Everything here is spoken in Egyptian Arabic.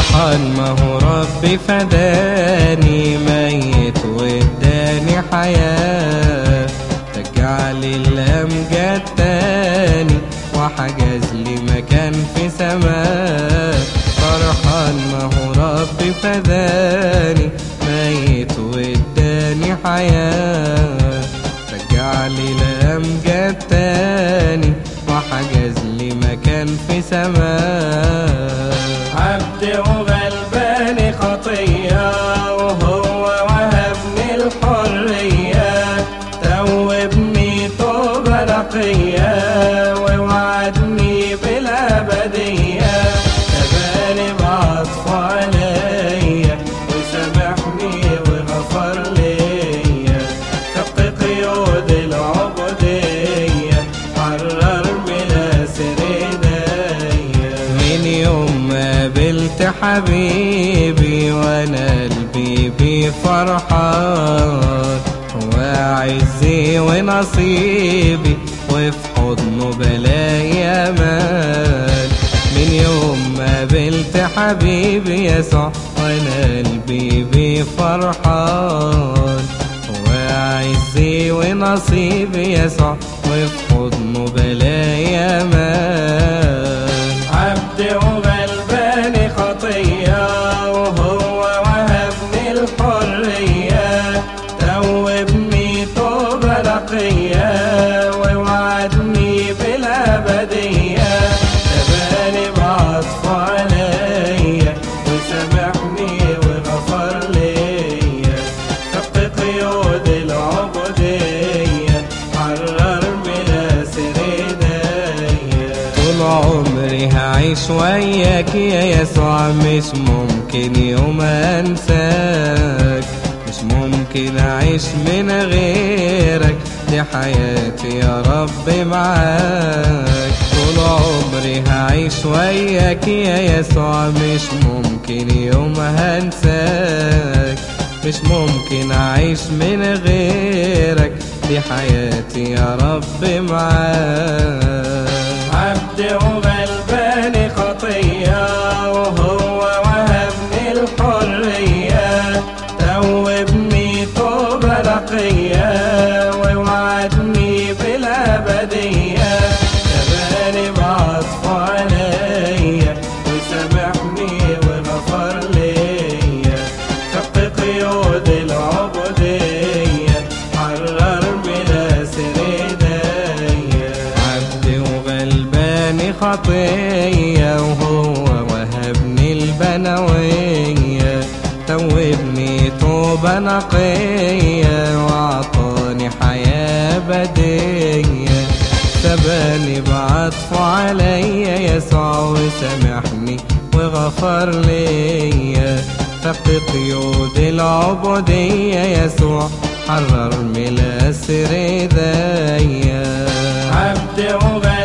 فرحان ما هو ربي فداني ميت واداني حياة رجع لي الأمجاد تاني وحجز لي مكان في سماء فرحان ما هو ربي فداني ميت واداني حياة رجع لي الأمجاد تاني وحجز لي مكان في سماء عبد وغلبان خطية وهو وهبني الحرية توبني توبة نقية ووعدني بالأبدية تباني بعطف عليا وسامحني وغفر ليا فك قيود العبودية حرر من أسر ايديا من يوم ما قابلت حبيبي وانا قلبي بيه فرحان هو عزي ونصيبي وفي حضنه بلاقي امان من يوم ما قابلت حبيبي يسوع وانا قلبي بيه فرحان هو عزي ونصيبي يسوع وفي حضنه بلاقي امان عبد وغلبان خطية وهو وهبني الحرية توبني توبة نقية ووعدني بالأبدية تباني بعطف عليا وسامحني وغفر ليا فك قيود العبودية حرر من أسر ايديا طول عمري هعيش وياك يا يسوع مش ممكن يوم انساك مش ممكن اعيش من غيرك دي حياتي يا رب معاك طول عمري هعيش وياك يا يسوع مش ممكن يوم هنساك مش ممكن اعيش من غيرك دي حياتي يا رب معاك عبد وغلبان خطية وهو وهبني الحرية توبني توبة نقية ووعدني بالأبدية تباني بعطف عليا وسامحني وغفر ليا فك قيود العبودية حرر من أسر ايديا عبد وغلبان خطية وهو وهبني البنوية توبني توبة نقية وعطاني حياة بدية سباني بعطف عليا يسوع وسامحني وغفر ليا فك قيود العبودية يسوع حرر من الأسر ايديا عبد وغير